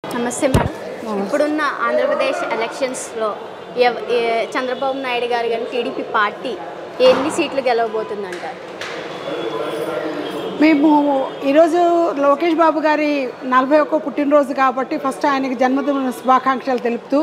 నమస్తే మేడం ఇప్పుడున్న ఆంధ్రప్రదేశ్ ఎలక్షన్స్లో ఎవ- ఏ- చంద్రబాబు నాయుడు గారు కానీ టీడీపీ పార్టీ ఎన్ని సీట్లు గెలవబోతుందంటారు మేము ఈరోజు లోకేష్ బాబు గారి నలభై ఒక్క పుట్టినరోజు కాబట్టి ఫస్ట్ ఆయనకి జన్మదిన శుభాకాంక్షలు తెలుపుతూ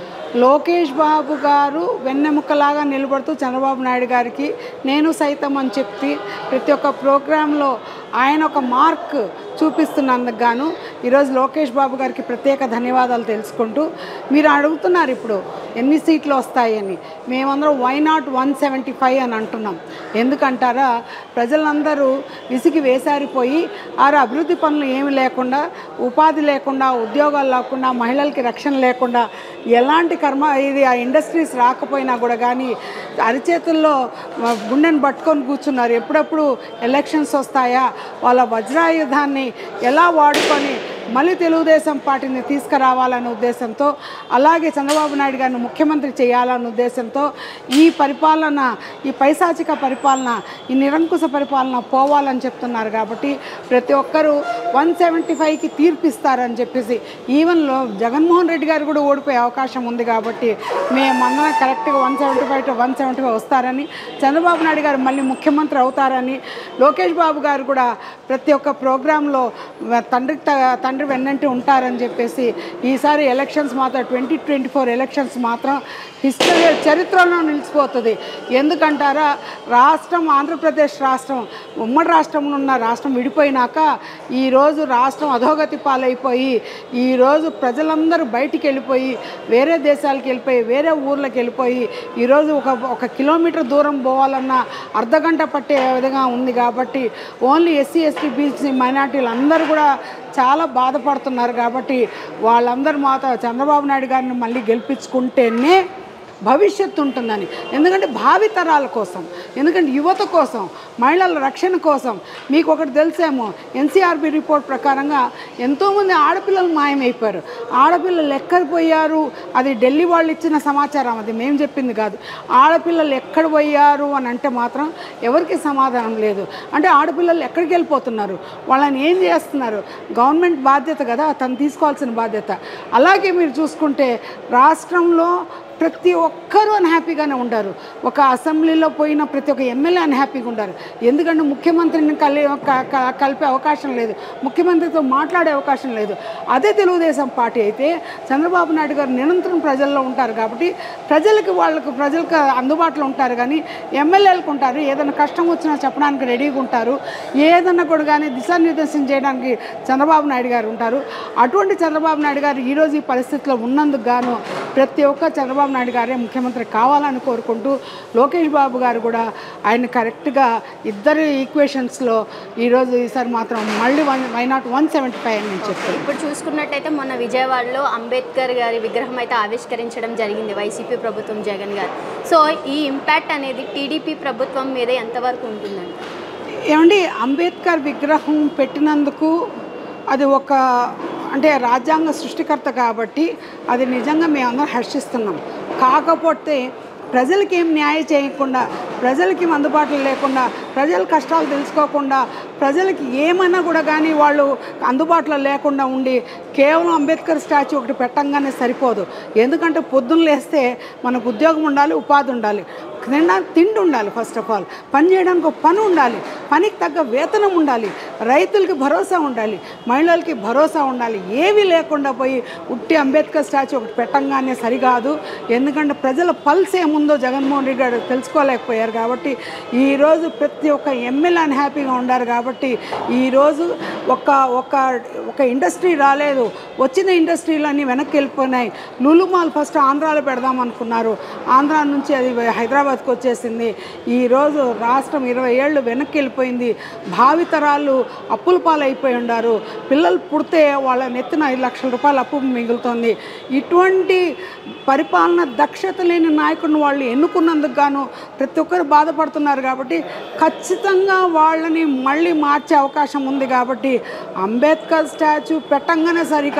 లోకేష్ బాబు గారు వెన్నెముకలాగా నిలబడుతూ చంద్రబాబు నాయుడు గారికి నేను సైతం అని చెప్పి ప్రతి ఒక్క ప్రోగ్రాంలో ఆయన ఒక మార్క్ చూపిస్తున్నందుకు గాను ఈరోజు లోకేష్ బాబు గారికి ప్రత్యేక ధన్యవాదాలు తెలుసుకుంటూ మీరు అడుగుతున్నారు ఇప్పుడు ఎన్ని సీట్లు వస్తాయని మేమందరం why not one seventy five అని అంటున్నాం ఎందుకంటారా ప్రజలందరూ విసిగి వేసారిపోయి ఆరు అభివృద్ధి పనులు ఏమి లేకుండా ఉపాధి లేకుండా ఉద్యోగాలు లేకుండా మహిళలకి రక్షణ లేకుండా ఎలాంటి కర్మ ఇది ఆ ఇండస్ట్రీస్ రాకపోయినా కూడా కానీ అరిచేతుల్లో ఆ, గుండెని పట్టుకొని కూర్చున్నారు ఎప్పుడప్పుడు ఎలక్షన్స్ వస్తాయా వాళ్ళ వజ్రాయుధాన్ని ఎలా వాడుకొని మళ్ళీ తెలుగుదేశం పార్టీని తీసుకురావాలనే ఉద్దేశంతో అలాగే చంద్రబాబు నాయుడు గారిని ముఖ్యమంత్రి చేయాలన్న ఉద్దేశంతో ఈ పరిపాలన ఈ పైశాచిక పరిపాలన ఈ నిరంకుశ పరిపాలన పోవాలని చెప్తున్నారు కాబట్టి ప్రతి ఒక్కరూ వన్ సెవెంటీ ఫైవ్కి తీర్పిస్తారని చెప్పేసి ఈవెన్ లో జగన్మోహన్ రెడ్డి గారు కూడా ఓడిపోయే అవకాశం ఉంది కాబట్టి మేమందరం కరెక్ట్గా one seventy five to one seventy five వస్తారని చంద్రబాబు నాయుడు గారు మళ్ళీ ముఖ్యమంత్రి అవుతారని లోకేష్ బాబు గారు కూడా ప్రతి ఒక్క ప్రోగ్రాంలో తండ్రి త- తండ్రి వెన్నంటి ఉంటారని చెప్పేసి ఈసారి ఎలక్షన్స్ మాత్రం ట్వంటీ ట్వంటీ ఫోర్ ఎలక్షన్స్ మాత్రం హిస్టరీ చరిత్రలో నిలిచిపోతుంది ఎందుకంటారా రాష్ట్రం ఆంధ్రప్రదేశ్ రాష్ట్రం ఉమ్మడి రాష్ట్రంలో ఉన్న రాష్ట్రం విడిపోయినాక ఈరోజు రాష్ట్రం అధోగతి పాలైపోయి ఈరోజు ప్రజలందరూ బయటికి వెళ్ళిపోయి వేరే దేశాలకు వెళ్ళిపోయి వేరే ఊర్లకు వెళ్ళిపోయి ఈరోజు ఒక ఒక కిలోమీటర్ దూరం పోవాలన్నా అర్ధగంట పట్టే విధంగా ఉంది కాబట్టి ఓన్లీ ఎస్సీ ఎస్టీ బీసీ మైనార్టీలు అందరూ కూడా చాలా బాధపడుతున్నారు కాబట్టి వాళ్ళందరూ మాతో చంద్రబాబు నాయుడు గారిని మళ్ళీ గెలిపించుకుంటేనే భవిష్యత్తు ఉంటుందని ఎందుకంటే భావి తరాల కోసం ఎందుకంటే యువత కోసం మహిళల రక్షణ కోసం మీకు ఒకటి తెలిసేమో ఎన్సీఆర్బి రిపోర్ట్ ప్రకారంగా ఎంతోమంది ఆడపిల్లలు మాయమైపోయారు ఆడపిల్లలు ఎక్కడ పోయారు అది ఢిల్లీ వాళ్ళు ఇచ్చిన సమాచారం అది మేము చెప్పింది కాదు ఆడపిల్లలు ఎక్కడ పోయారు అని అంటే మాత్రం ఎవరికి సమాధానం లేదు అంటే ఆడపిల్లలు ఎక్కడికి వెళ్ళిపోతున్నారు వాళ్ళని ఏం చేస్తున్నారు గవర్నమెంట్ బాధ్యత కదా తను తీసుకోవాల్సిన బాధ్యత అలాగే మీరు చూసుకుంటే రాష్ట్రంలో ప్రతి ఒక్కరూ అన్హ్యాపీగానే ఉంటారు ఒక అసెంబ్లీలో పోయిన ప్రతి ఒక్క ఎమ్మెల్యే అన్హ్యాపీగా ఉంటారు ఎందుకంటే ముఖ్యమంత్రిని కలి క- క- కలిపే అవకాశం లేదు ముఖ్యమంత్రితో మాట్లాడే అవకాశం లేదు అదే తెలుగుదేశం పార్టీ అయితే చంద్రబాబు నాయుడు గారు నిరంతరం ప్రజల్లో ఉంటారు కాబట్టి ప్రజలకు వాళ్ళకు ప్రజలకు అందుబాటులో ఉంటారు కానీ ఎమ్మెల్యేలకు ఉంటారు ఏదైనా కష్టం వచ్చినా చెప్పడానికి రెడీగా ఉంటారు ఏదన్నా కూడా కానీ దిశానిర్దేశం చేయడానికి చంద్రబాబు నాయుడు గారు ఉంటారు అటువంటి చంద్రబాబు నాయుడు గారు ఈరోజు ఈ పరిస్థితిలో ఉన్నందుకు గాను ప్రతి ఒక్క చంద్రబాబు నాయుడు గారే ముఖ్యమంత్రి కావాలని కోరుకుంటూ లోకేష్ బాబు గారు కూడా ఆయన కరెక్ట్గా ఇద్దరు ఈక్వేషన్స్లో ఈరోజు ఈసారి మాత్రం మళ్ళీ one why not one seventy five అని నేను చెప్తాను ఇప్పుడు చూసుకున్నట్టయితే మొన్న విజయవాడలో అంబేద్కర్ గారి విగ్రహం అయితే ఆవిష్కరించడం జరిగింది వైసీపీ ప్రభుత్వం జగన్ గారు సో ఈ ఇంపాక్ట్ అనేది టీడీపీ ప్రభుత్వం మీద ఎంతవరకు ఉంటుందండి ఏమండి అంబేద్కర్ విగ్రహం పెట్టినందుకు అది ఒక అంటే రాజ్యాంగ సృష్టికర్త కాబట్టి అది నిజంగా మేము అందరం హర్షిస్తున్నాం కాకపోతే ప్రజలకి ఏం న్యాయం చేయకుండా ప్రజలకి అందుబాటులో లేకుండా ప్రజల కష్టాలు తెలుసుకోకుండా ప్రజలకి ఏమైనా కూడా కానీ వాళ్ళు అందుబాటులో లేకుండా ఉండి కేవలం అంబేద్కర్ స్టాచ్యూ ఒకటి పెట్టంగానే సరిపోదు ఎందుకంటే పొద్దున్న లేస్తే మనకు ఉద్యోగం ఉండాలి ఉపాధి ఉండాలి తినడానికి తిండి ఉండాలి ఫస్ట్ ఆఫ్ ఆల్ పని చేయడానికి ఒక పని ఉండాలి పనికి తగ్గ వేతనం ఉండాలి రైతులకి భరోసా ఉండాలి మహిళలకి భరోసా ఉండాలి ఏమీ లేకుండా పోయి ఉట్టి అంబేద్కర్ స్టాచ్యూ ఒకటి పెట్టంగానే సరికాదు ఎందుకంటే ప్రజల పల్స్ ఏముందో జగన్మోహన్ రెడ్డి గారు తెలుసుకోలేకపోయారు కాబట్టి ఈరోజు ప్రతి ఒక్క ఎమ్మెల్యే అన్హ్యాపీగా ఉండారు కాబట్టి ఈరోజు ఒక ఒక ఒక ఇండస్ట్రీ రాలేదు వచ్చిన ఇండస్ట్రీలన్నీ వెనక్కి వెళ్ళిపోయినాయి లులుమాల్ ఫస్ట్ ఆంధ్రాలో పెడదాం అనుకున్నారు ఆంధ్రా నుంచి అది హైదరాబాద్కి వచ్చేసింది ఈరోజు రాష్ట్రం ఇరవై ఏళ్ళు వెనక్కి వెళ్ళిపోయింది భావితరాలు అప్పుల పాలైపోయి ఉండారు పిల్లలు పుడితే వాళ్ళ నెత్తిన ఐదు లక్షల రూపాయల అప్పు మిగులుతుంది ఇటువంటి పరిపాలన దక్షత లేని నాయకుడిని వాళ్ళు ఎన్నుకున్నందుకు గాను ప్రతి ఒక్కరు బాధపడుతున్నారు కాబట్టి ఖచ్చితంగా వాళ్ళని మళ్ళీ మార్చే అవకాశం ఉంది కాబట్టి అంబేద్కర్ స్టాచ్యూ పెట్టంగానే సరికాదు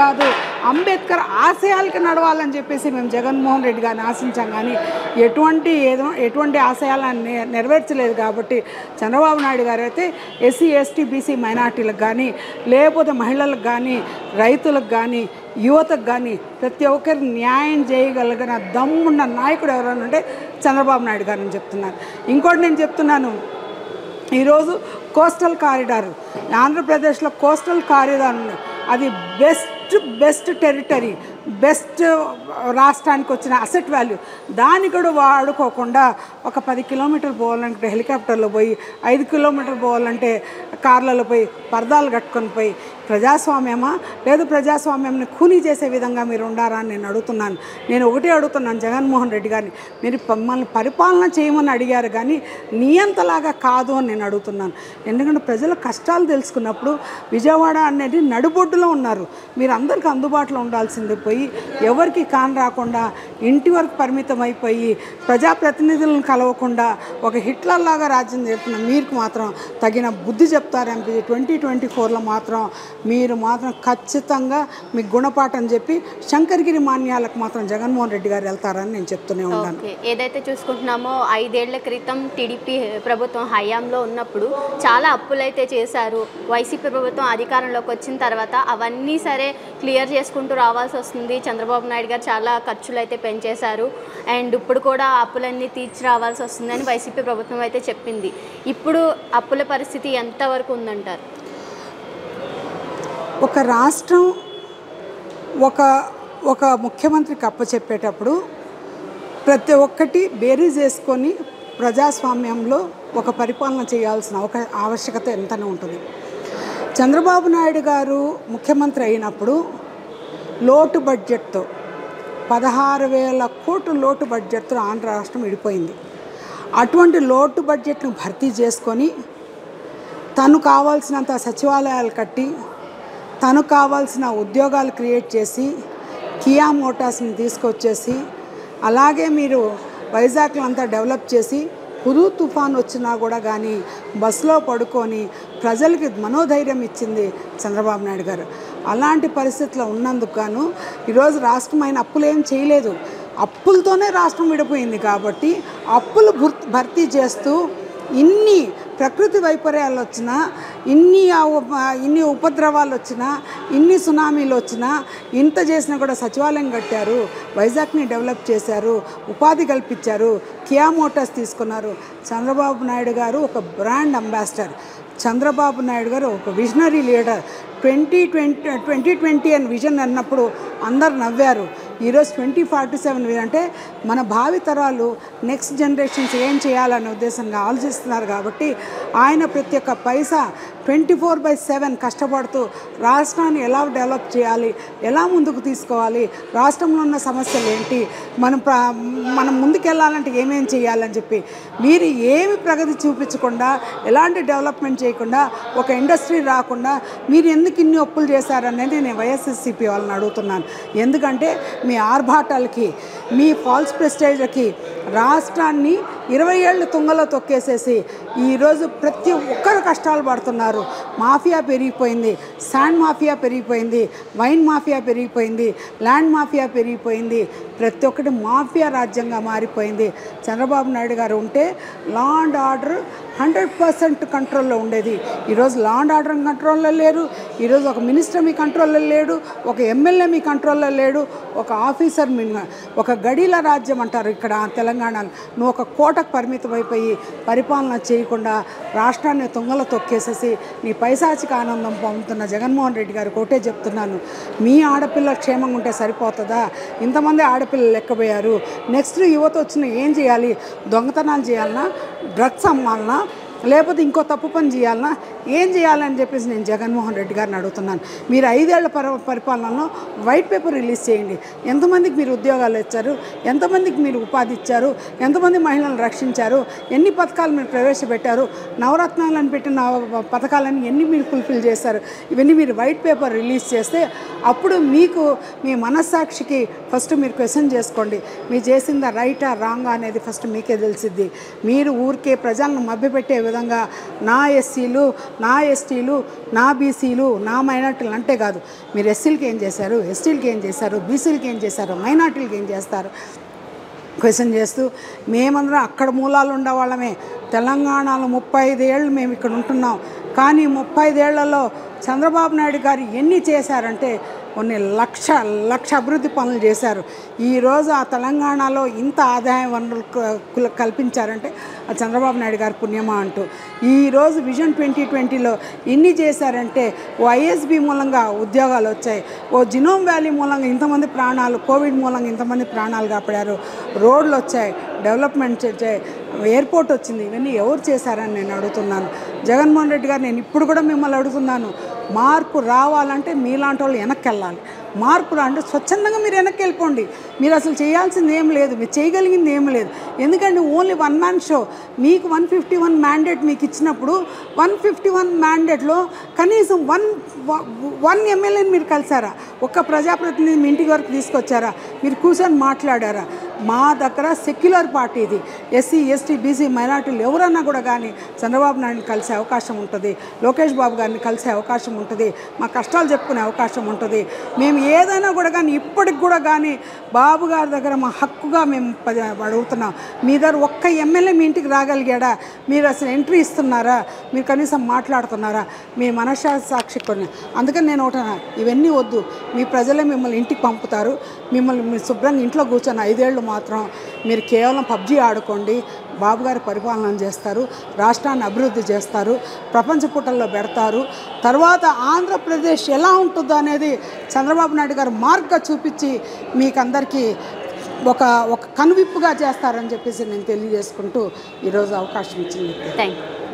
కాదు అంబేద్కర్ ఆశయాలకి నడవాలని చెప్పేసి మేము జగన్మోహన్ రెడ్డి గారిని ఆశించాం కానీ ఎటువంటి ఏదో ఎటువంటి ఆశయాలను నె- నెరవేర్చలేదు కాబట్టి చంద్రబాబు నాయుడు గారు అయితే ఎస్సీ ఎస్టీ బీసీ మైనార్టీలకు కానీ లేకపోతే మహిళలకు కానీ రైతులకు కానీ యువతకు కానీ ప్రతి ఒక్కరికి న్యాయం చేయగలిగిన దమ్మున్న నాయకుడు ఎవరైనా ఉంటే చంద్రబాబు నాయుడు గారు అని చెప్తున్నాను ఇంకోటి నేను చెప్తున్నాను ఈరోజు కోస్టల్ కారిడార్ ఆంధ్రప్రదేశ్లో కోస్టల్ కారిడార్ ఉంది అది బెస్ట్ బెస్ట్ టెరిటరీ బెస్ట్ రాష్ట్రానికి వచ్చిన అసెట్ వాల్యూ దాన్ని కూడా వాడుకోకుండా ఒక పది కిలోమీటర్లు పోవాలంటే హెలికాప్టర్లో పోయి ఐదు కిలోమీటర్లు పోవాలంటే కార్లలో పోయి పరదాలు కట్టుకొని పోయి ప్రజాస్వామ్యమా లేదు ప్రజాస్వామ్యంని ఖూనీ చేసే విధంగా మీరు ఉండారా అని నేను అడుగుతున్నాను నేను ఒకటే అడుగుతున్నాను జగన్మోహన్ రెడ్డి గారిని మీరు మమ్మల్ని పరిపాలన చేయమని అడిగారు కానీ నియంతలాగా కాదు అని నేను అడుగుతున్నాను ఎందుకంటే ప్రజల కష్టాలు తెలుసుకున్నప్పుడు విజయవాడ అనేది నడుబొడ్డులో ఉన్నారు మీరు అందరికీ అందుబాటులో ఉండాల్సింది పోయి ఎవరికి కాన్ రాకుండా ఇంటి వరకు పరిమితం అయిపోయి ప్రజాప్రతినిధులను కలవకుండా ఒక హిట్లర్ లాగా రాజ్యం చేస్తున్న మీకు మాత్రం తగిన బుద్ధి చెప్తారనిపించి ట్వంటీ ట్వంటీ ఫోర్లో మాత్రం మీరు మాత్రం ఖచ్చితంగా మీకు గుణపాఠం చెప్పి శంకరగిరి మాన్యాలకు మాత్రం జగన్మోహన్ రెడ్డి గారు వెళ్తారని నేను చెప్తూనే ఉన్నాను ఓకే ఏదైతే చూసుకుంటున్నామో ఐదేళ్ల క్రితం టీడీపీ ప్రభుత్వం హయాంలో ఉన్నప్పుడు చాలా అప్పులైతే చేశారు వైసీపీ ప్రభుత్వం అధికారంలోకి వచ్చిన తర్వాత అవన్నీ సరే క్లియర్ చేసుకుంటూ రావాల్సి వస్తుంది చంద్రబాబు నాయుడు గారు చాలా ఖర్చులు అయితే పెంచేశారు అండ్ ఇప్పుడు కూడా ఆ అప్పులన్నీ తీర్చి రావాల్సి వస్తుందని వైసీపీ ప్రభుత్వం అయితే చెప్పింది ఇప్పుడు అప్పుల పరిస్థితి ఎంతవరకు ఉందంటారు ఒక రాష్ట్రం ఒక ఒక ముఖ్యమంత్రికి అప్పచెప్పేటప్పుడు ప్రతి ఒక్కటి బేరీజ్ వేసుకొని ప్రజాస్వామ్యంలో ఒక పరిపాలన చేయాల్సిన ఒక ఆవశ్యకత ఎంతనే ఉంటుంది చంద్రబాబు నాయుడు గారు ముఖ్యమంత్రి అయినప్పుడు లోటు బడ్జెట్తో పదహారు వేల కోట్ల లోటు బడ్జెట్తో ఆంధ్ర రాష్ట్రం విడిపోయింది అటువంటి లోటు బడ్జెట్ను భర్తీ చేసుకొని తను కావాల్సినంత సచివాలయాలు కట్టి తను కావాల్సిన ఉద్యోగాలు క్రియేట్ చేసి కియా మోటార్స్ని తీసుకొచ్చేసి అలాగే మీరు వైజాగ్లో అంతా డెవలప్ చేసి హుదూ తుఫాన్ వచ్చినా కూడా కానీ బస్సులో పడుకొని ప్రజలకి మనోధైర్యం ఇచ్చింది చంద్రబాబు నాయుడు గారు అలాంటి పరిస్థితిలో ఉన్నందుకు గాను ఈరోజు రాష్ట్రం ఆయన అప్పులు ఏం చేయలేదు అప్పులతోనే రాష్ట్రం విడిపోయింది కాబట్టి అప్పులు భుర్- భర్తీ చేస్తూ ఇన్ని ప్రకృతి వైపర్యాలు వచ్చినా ఇన్ని ఆ ఉప- ఇన్ని ఉపద్రవాలు వచ్చినా ఇన్ని సునామీలు వచ్చినా ఇంత చేసినా కూడా సచివాలయం కట్టారు వైజాగ్ని డెవలప్ చేశారు ఉపాధి కల్పించారు కియా మోటార్స్ తీసుకున్నారు చంద్రబాబు నాయుడు గారు ఒక బ్రాండ్ అంబాసిడర్ చంద్రబాబు నాయుడు గారు ఒక visionary leader twenty twenty twenty twenty అని విజన్ అన్నప్పుడు అందరు నవ్వారు ఈరోజు ట్వంటీ ఫార్టీ సెవెన్ అంటే మన భావి తరాలు నెక్స్ట్ జనరేషన్స్ ఏం చేయాలనే ఉద్దేశంగా ఆలోచిస్తున్నారు కాబట్టి ఆయన ప్రతి ఒక్క పైసా ట్వంటీ ఫోర్ బై సెవెన్ కష్టపడుతూ రాష్ట్రాన్ని ఎలా డెవలప్ చేయాలి ఎలా ముందుకు తీసుకోవాలి రాష్ట్రంలో ఉన్న సమస్యలు ఏంటి మనం ప్ర మనం ముందుకెళ్ళాలంటే ఏమేం చేయాలని చెప్పి మీరు ఏమి ప్రగతి చూపించకుండా ఎలాంటి డెవలప్మెంట్ చేయకుండా ఒక ఇండస్ట్రీ రాకుండా మీరు ఎందుకు ఇన్ని ఒప్పులు చేశారనేది నేను వైఎస్ఎస్సిపి వాళ్ళని అడుగుతున్నాను ఎందుకంటే మీ ఆర్భాటాలకి మీ ఫాల్స్ ప్రెస్టేజ్లకి రాష్ట్రాన్ని ఇరవై ఏళ్ళు తుంగలో తొక్కేసేసి ఈరోజు ప్రతి ఒక్కరు కష్టాలు పడుతున్నారు మాఫియా పెరిగిపోయింది శాండ్ మాఫియా పెరిగిపోయింది వైన్ మాఫియా పెరిగిపోయింది ల్యాండ్ మాఫియా పెరిగిపోయింది ప్రతి ఒక్కటి మాఫియా రాజ్యంగా మారిపోయింది చంద్రబాబు నాయుడు గారు ఉంటే law and order hundred percent కంట్రోల్లో ఉండేది ఈరోజు లా అండ్ ఆర్డర్ కంట్రోల్లో లేరు ఈరోజు ఒక మినిస్టర్ మీ కంట్రోల్లో లేడు ఒక ఎమ్మెల్యే మీ కంట్రోల్లో లేడు ఒక ఆఫీసర్ మీ ఒక గడీల రాజ్యం అంటారు ఇక్కడ తెలంగాణలో నువ్వు ఒక కోటకు పరిమితం అయిపోయి పరిపాలన చేయకుండా రాష్ట్రాన్ని తుంగలో తొక్కేసేసి నీ పైశాచిక ఆనందం పొందుతున్న జగన్మోహన్ రెడ్డి గారు ఒకటే చెప్తున్నాను మీ ఆడపిల్ల క్షేమంగా ఉంటే సరిపోతుందా ఇంతమంది ఆడపిల్లలు లెక్కపోయారు నెక్స్ట్ యువత వచ్చిన ఏం చేయాలి దొంగతనాలు చేయాలన్నా డ్రగ్స్ అమ్మాలన్నా లేకపోతే ఇంకో తప్పు పని చేయాలన్నా ఏం చేయాలని చెప్పేసి నేను జగన్మోహన్ రెడ్డి గారిని అడుగుతున్నాను మీరు ఐదేళ్ల పరి పరిపాలనలో వైట్ పేపర్ రిలీజ్ చేయండి ఎంతమందికి మీరు ఉద్యోగాలు ఇచ్చారు ఎంతమందికి మీరు ఉపాధి ఇచ్చారు ఎంతమంది మహిళలను రక్షించారు ఎన్ని పథకాలు మీరు ప్రవేశపెట్టారు నవరత్నాలను పెట్టిన పథకాలను ఎన్ని మీరు ఫుల్ఫిల్ చేశారు ఇవన్నీ మీరు వైట్ పేపర్ రిలీజ్ చేస్తే అప్పుడు మీకు మీ మనస్సాక్షికి ఫస్ట్ మీరు క్వశ్చన్ చేసుకోండి మీరు చేసిందా రైటా రాంగా అనేది ఫస్ట్ మీకే తెలిసిద్ది మీరు ఊరికే ప్రజలను మభ్యపెట్టే విధంగా నా ఎస్సీలు నా ఎస్టీలు నా బీసీలు నా మైనార్టీలు అంటే కాదు మీరు ఎస్సీలకి ఏం చేశారు ఎస్టీలకి ఏం చేశారు బీసీలకి ఏం చేశారు మైనార్టీలకి ఏం చేస్తారు క్వశ్చన్ చేస్తూ మేమందరం అక్కడ మూలాలు ఉండేవాళ్ళమే తెలంగాణలో ముప్పై ఐదేళ్ళు మేము ఇక్కడ ఉంటున్నాం కానీ ముప్పై ఐదేళ్లలో చంద్రబాబు నాయుడు గారు ఎన్ని చేశారంటే కొన్ని లక్ష లక్ష అభివృద్ధి పనులు చేశారు ఈరోజు ఆ తెలంగాణలో ఇంత ఆదాయ వనరులు క- కుల- కల్పించారంటే ఆ చంద్రబాబు నాయుడు గారి పుణ్యమా అంటూ ఈరోజు విజన్ ట్వంటీ ట్వంటీలో ఎన్ని చేశారంటే ఓ ఐఎస్బి మూలంగా ఉద్యోగాలు వచ్చాయి ఓ జినోమ్ వ్యాలీ మూలంగా ఇంతమంది ప్రాణాలు కోవిడ్ మూలంగా ఇంతమంది ప్రాణాలు కాపాడారు రోడ్లు వచ్చాయి డెవలప్మెంట్స్ వచ్చాయి ఎయిర్పోర్ట్ వచ్చింది ఇవన్నీ ఎవరు చేశారని నేను అడుగుతున్నాను జగన్మోహన్ రెడ్డి గారు నేను ఇప్పుడు కూడా మిమ్మల్ని అడుగుతున్నాను మార్పు రావాలంటే మీలాంటి వాళ్ళు వెనక్కి వెళ్ళాలి మార్పు రా- అంటే స్వచ్ఛందంగా మీరు వెనక్కి వెళ్ళిపోండి మీరు అసలు చేయాల్సింది ఏం లేదు మీరు చేయగలిగింది ఏం లేదు ఎందుకంటే ఓన్లీ వన్ మ్యాన్ షో మీకు వన్ ఫిఫ్టీ వన్ మ్యాండేట్ మీకు ఇచ్చినప్పుడు వన్ ఫిఫ్టీ వన్ మ్యాండేట్లో కనీసం వన్ వన్ ఎమ్మెల్యేని మీరు కలిసారా ఒక్క ప్రజాప్రతినిధి మీ ఇంటి వరకు తీసుకొచ్చారా మీరు కూర్చొని మాట్లాడారా మా దగ్గర సెక్యులర్ పార్టీ ఇది ఎస్సీ ఎస్టీ బీసీ మైనార్టీలు ఎవరన్నా కూడా కానీ చంద్రబాబు నాయుడిని కలిసే అవకాశం ఉంటుంది లోకేష్ బాబు గారిని కలిసే అవకాశం ఉంటుంది మా కష్టాలు చెప్పుకునే అవకాశం ఉంటుంది మేము ఏదైనా కూడా కానీ ఇప్పటికి కూడా కానీ బాబు గారి దగ్గర మా హక్కుగా మేము పది- అడుగుతున్నాం మీ దగ్గర ఒక్క ఎమ్మెల్యే మీ ఇంటికి రాగలిగాడా మీరు అసలు ఎంట్రీ ఇస్తున్నారా మీరు కనీసం మాట్లాడుతున్నారా మీ మనసాక్షి కొన్ని అందుకని నేను ఒకటి అన్నా, ఇవన్నీ వద్దు మీ ప్రజలే మిమ్మల్ని ఇంటికి పంపుతారు మిమ్మల్ని మీరు శుభ్రంగా ఇంట్లో కూర్చొని ఐదేళ్ళు మాత్రం మీరు కేవలం పబ్జీ ఆడుకోండి బాబు గారి పరిపాలన చేస్తారు రాష్ట్రాన్ని అభివృద్ధి చేస్తారు ప్రపంచ పుటల్లో పెడతారు తర్వాత ఆంధ్రప్రదేశ్ ఎలా ఉంటుందో అనేది చంద్రబాబు నాయుడు గారు మార్గ చూపించి మీకు అందరికీ ఒక ఒక కనువిప్పుగా చేస్తారని చెప్పేసి నేను తెలియజేసుకుంటూ ఈరోజు అవకాశం ఇచ్చింది థ్యాంక్ యూ